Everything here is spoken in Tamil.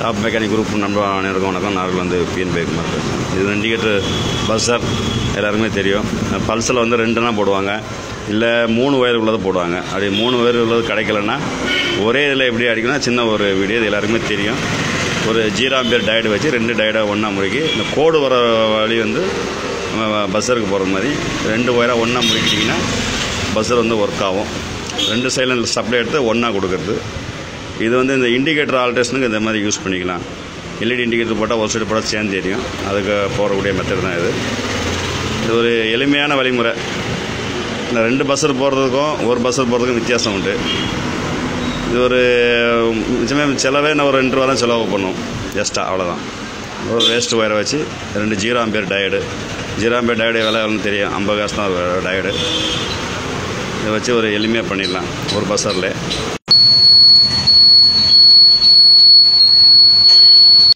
டாப் மெக்கானிக் குரூப் நண்பர் அனைவருக்கும் வணக்கம் நான் வந்து பிஎன் பைக் மார்க்கெட் இது இண்டிகேட்டர் பஸ்ஸர் எல்லாருக்குமே தெரியும் பல்ஸில் வந்து ரெண்டுனா போடுவாங்க இல்லை மூணு ஒயர் உள்ளதை போடுவாங்க அப்படி மூணு ஒயர் உள்ளது கிடைக்கலன்னா ஒரே இதில் எப்படி அடிக்கணும்னா சின்ன ஒரு வீடியோ இது எல்லாருக்குமே தெரியும் ஒரு ஜீரோ ஆம்பியர் டயடு வச்சு ரெண்டு டயடை ஒன்றா முறுக்கி இந்த கோடு வர வழி வந்து பஸ்ஸருக்கு போகிற மாதிரி ரெண்டு ஒயராக ஒன்றா முறுக்கிட்டிங்கன்னா பஸ்ஸர் வந்து ஒர்க் ஆகும் ரெண்டு சைடில் சப்ளை எடுத்து ஒன்றா கொடுக்குறது இது வந்து இந்த இண்டிகேட்டர் ஆல்ட்ரேஷனுக்கு இந்த மாதிரி யூஸ் பண்ணிக்கலாம் எல்இடி இண்டிகேட்டர் போட்டால் ஒரு சைடு போட்டால் சேர்ந்து தெரியும் அதுக்கு போடக்கூடிய மெத்தட் தான் இது இது ஒரு எளிமையான வழிமுறை இந்த ரெண்டு பஸ்ஸர் போகிறதுக்கும் ஒரு பஸ்ஸர் போகிறதுக்கும் வித்தியாசம் உண்டு இது ஒரு நிஜமே செலவே நான் ஒரு ரெண்டு ரூபா தான் செலவு பண்ணும் ஜஸ்ட்டாக அவ்வளோதான் ஒரு வேஸ்ட் ஒயரை வச்சு ரெண்டு zero ampere diode zero ampere diode விலை எவ்வளோன்னு தெரியும் ஐம்பது காசு தான் ஒரு டயடு இதை வச்சு ஒரு எளிமையாக பண்ணிடலாம் ஒரு பஸ்ஸரில்